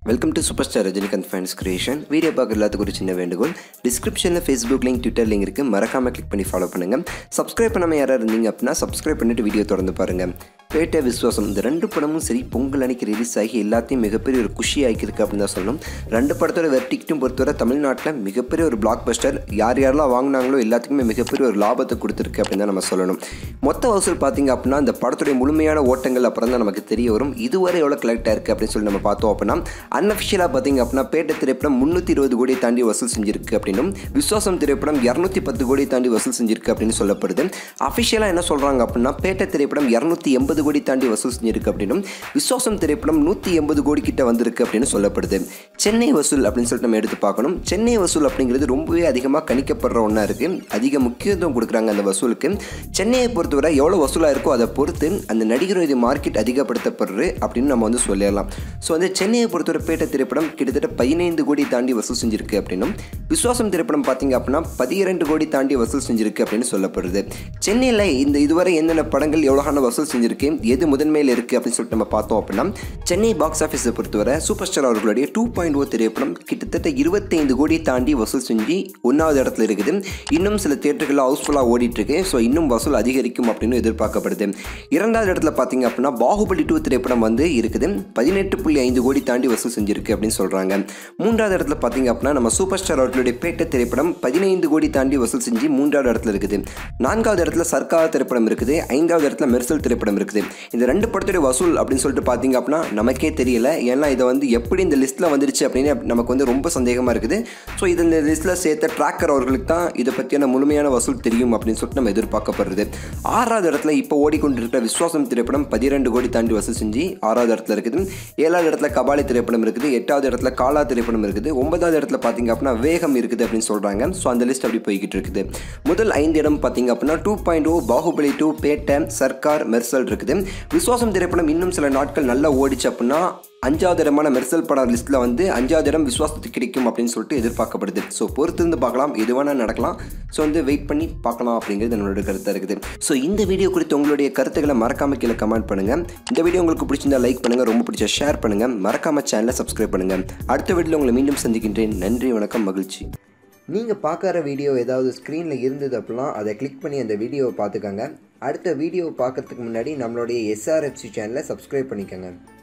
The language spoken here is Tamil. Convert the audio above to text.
welcome to super star Rajinikanth fans creation video பார்க்குற எல்லாத்துக்கும் ஒரு சின்ன வேண்டுகோள் டிஸ்கிரிப்ஷனில் ஃபேஸ்புக் லிங்க் ட்விட்டர் லிங்க் இருக்குது மறக்காமல் கிளிக் பண்ணி ஃபாலோ பண்ணுங்கள் சப்ஸ்கிரைப் பண்ணாமல் யாராவது இருந்தீங்க அப்படின்னா சப்ஸ்கிரைப் பண்ணிட்டு வீடியோ தொடர்ந்து பாருங்கள் பேட்டை விஸ்வாசம் இந்த ரெண்டு படமும் சரி பொங்கல் அன்னைக்கு ரிலீஸ் ஆகி எல்லாத்தையும் மிகப்பெரிய ஒரு குஷி ஆகியிருக்கு அப்படின்னு தான் சொல்லணும் ரெண்டு படத்தோட வெர்டிக்ட்டும் பொறுத்தவரை தமிழ்நாட்டில் மிகப்பெரிய ஒரு பிளாக் பஸ்டர் யார் யாரெல்லாம் வாங்கினாங்களோ எல்லாத்துக்குமே மிகப்பெரிய ஒரு லாபத்தை கொடுத்துருக்கு அப்படின்னு தான் நம்ம சொல்லணும் மொத்த வசூல் பார்த்தீங்க அப்படின்னா இந்த படத்துடைய முழுமையான ஓட்டங்கள் அப்புறம் தான் நமக்கு தெரிய வரும் இதுவரை எவ்வளோ கலெக்ட் ஆயிருக்கு அப்படின்னு சொல்லி நம்ம பார்த்தோம் அப்படின்னா அன்அஃபிஷியலாக பார்த்தீங்க அப்படின்னா பேட்டை திரைப்படம் முந்நூற்றி இருபது கோடியை தாண்டி வசூல் செஞ்சிருக்கு அப்படின்னும் விஸ்வாசம் திரைப்படம் இரநூத்தி பத்து கோடியை தாண்டி வசூல் செஞ்சிருக்கு அப்படின்னு சொல்லப்படுது அஃபிஷியலாக என்ன சொல்கிறாங்க அப்படின்னா பேட்டை திரைப்படம் இரநூத்தி எண்பது கோடி தாண்டி வசூல் செஞ்சிருக்கு அப்படின்னும் விஸ்வாசம் திரைப்படம் நூற்றி எண்பது கோடி கிட்ட வந்திருக்கு அப்படின்னு சொல்லப்படுது சென்னை வசூல் அப்படின்னு சொல்லிட்டு நம்ம எடுத்து பார்க்கணும் சென்னை வசூல் அப்படிங்கிறது ரொம்பவே அதிகமாக கணிக்கப்படுற ஒன்றா இருக்குது அதிக முக்கியத்துவம் கொடுக்குறாங்க அந்த வசூலுக்கு சென்னையை பொறுத்தவரை எவ்வளோ வசூலாக இருக்கோ அதை பொறுத்து அந்த நடிகர் இது மார்க்கெட் அதிகப்படுத்தப்படுறது அப்படின்னு நம்ம வந்து சொல்லிடலாம் ஸோ வந்து சென்னையை பொறுத்தவரை பேட்ட திரைப்படம் கிட்டத்தட்ட பதினைந்து கோடி தாண்டி வசூல் செஞ்சிருக்கு அப்படின்னும் விஸ்வாசம் திரைப்படம் பார்த்தீங்க அப்படின்னா பதிஇரண்டு கோடி தாண்டி வசூல் செஞ்சிருக்கு அப்படின்னு சொல்லப்படுது சென்னையில் இந்த இதுவரை என்னென்ன படங்கள் எவ்வளோகான வசூல் செஞ்சிருக்கு எது முதன்மையில் இருக்குது அப்படின்னு சொல்லிட்டு நம்ம பார்த்தோம் அப்படின்னா சென்னை பாக்ஸ் ஆஃபீஸை பொறுத்தவரை சூப்பர் ஸ்டார் அவர்களுடைய டூ பாயிண்ட் ஓ திரைப்படம் கிட்டத்தட்ட இருபத்தைந்து கோடி தாண்டி வசூல் செஞ்சு ஒன்றாவது இடத்துல இருக்குது இன்னும் சில தேட்டர்களில் ஹவுஸ்ஃபுல்லாக ஓடிட்டு இருக்கு ஸோ இன்னும் வசூல் அதிகரிக்கும் அப்படின்னு எதிர்பார்க்கப்படுது இரண்டாவது இடத்துல பார்த்தீங்க அப்படின்னா பாகுபலி டூ திரைப்படம் வந்து இருக்குது பதினெட்டு புள்ளி ஐந்து கோடி தாண்டி வசூல் செஞ்சிருக்கு அப்படின்னு சொல்கிறாங்க மூன்றாவது இடத்துல பார்த்தீங்க அப்படின்னா நம்ம சூப்பர் ஸ்டார் அவர்களுடைய பேட்டை திரைப்படம் பதினைந்து கோடி தாண்டி வசூல் செஞ்சு மூன்றாவது இடத்துல இருக்குது நான்காவது இடத்துல சர்க்கார் திரைப்படம் இருக்குது ஐந்தாவது இடத்துல மெர்சல் திரைப்படம் இருக்குது இந்த ரெண்டு படத்துடைய வசூல் அப்படின்னு சொல்லிட்டு பார்த்தீங்க அப்படின்னா நமக்கே தெரியல ஏன்னா இதை வந்து எப்படி இந்த லிஸ்ட்டில் வந்துருச்சு அப்படின்னு நமக்கு வந்து ரொம்ப சந்தேகமாக இருக்குது ஸோ இது இந்த லிஸ்ட்டில் சேர்த்த ட்ராக்கர் அவர்களுக்கு தான் இதை பற்றியான முழுமையான வசூல் தெரியும் அப்படின்னு சொல்லிட்டு நம்ம எதிர்பார்க்கப்படுறது ஆறாவது இடத்துல இப்போ ஓடிக்கொண்டிருக்கிற விஸ்வாசம் திரைப்படம் பதிரெண்டு கோடி தாண்டி வசூல் செஞ்சு ஆறாவது இடத்துல இருக்குது ஏழாவது இடத்துல கபாலி திரைப்படம் இருக்குது எட்டாவது இடத்துல காலா திரைப்படம் இருக்குது ஒன்பதாவது இடத்துல பார்த்தீங்க அப்படின்னா வேகம் இருக்குது அப்படின்னு சொல்கிறாங்க ஸோ அந்த லிஸ்ட் அப்படி போய்கிட்டு இருக்குது முதல் ஐந்து இடம் பார்த்தீங்க அப்படின்னா two point O Baahubali two Petta Sarkar Mersal இருக்குது விஸ்வாசம் திரைப்படம் இன்னும் சில நாட்கள் நல்லா ஓடிச்சு அப்படின்னா அஞ்சாவது இடமான மெர்சல் படம் லிஸ்ட்டில் வந்து அஞ்சாவது இடம் விஸ்வாசத்துக்கு கிடைக்கும் அப்படின்னு சொல்லிட்டு எதிர்பார்க்கப்படுது ஸோ பொறுத்திருந்து பார்க்கலாம் எது வேணால் நடக்கலாம் ஸோ வந்து வெயிட் பண்ணி பார்க்கலாம் அப்படிங்கிறது என்னோட கருத்தாக இருக்குது ஸோ இந்த வீடியோ குறித்து உங்களுடைய கருத்துக்களை மறக்காம கீழே கமெண்ட் பண்ணுங்கள் இந்த வீடியோ உங்களுக்கு பிடிச்சிருந்தா லைக் பண்ணுங்கள் ரொம்ப பிடிச்சா ஷேர் பண்ணுங்கள் மறக்காம சேனலை சப்ஸ்கிரைப் பண்ணுங்கள் அடுத்த வீடியோவில் உங்களை மீண்டும் சந்திக்கின்றேன் நன்றி வணக்கம் மகிழ்ச்சி நீங்கள் பார்க்குற வீடியோ ஏதாவது ஸ்க்ரீனில் இருந்தது அப்படின்னா அதை கிளிக் பண்ணி அந்த வீடியோவை பார்த்துக்கோங்க அடுத்த வீடியோ பார்க்கறதுக்கு முன்னாடி நம்மளுடைய எஸ்ஆர்எஃப்சி சேனலை சப்ஸ்கிரைப் பண்ணிக்கோங்க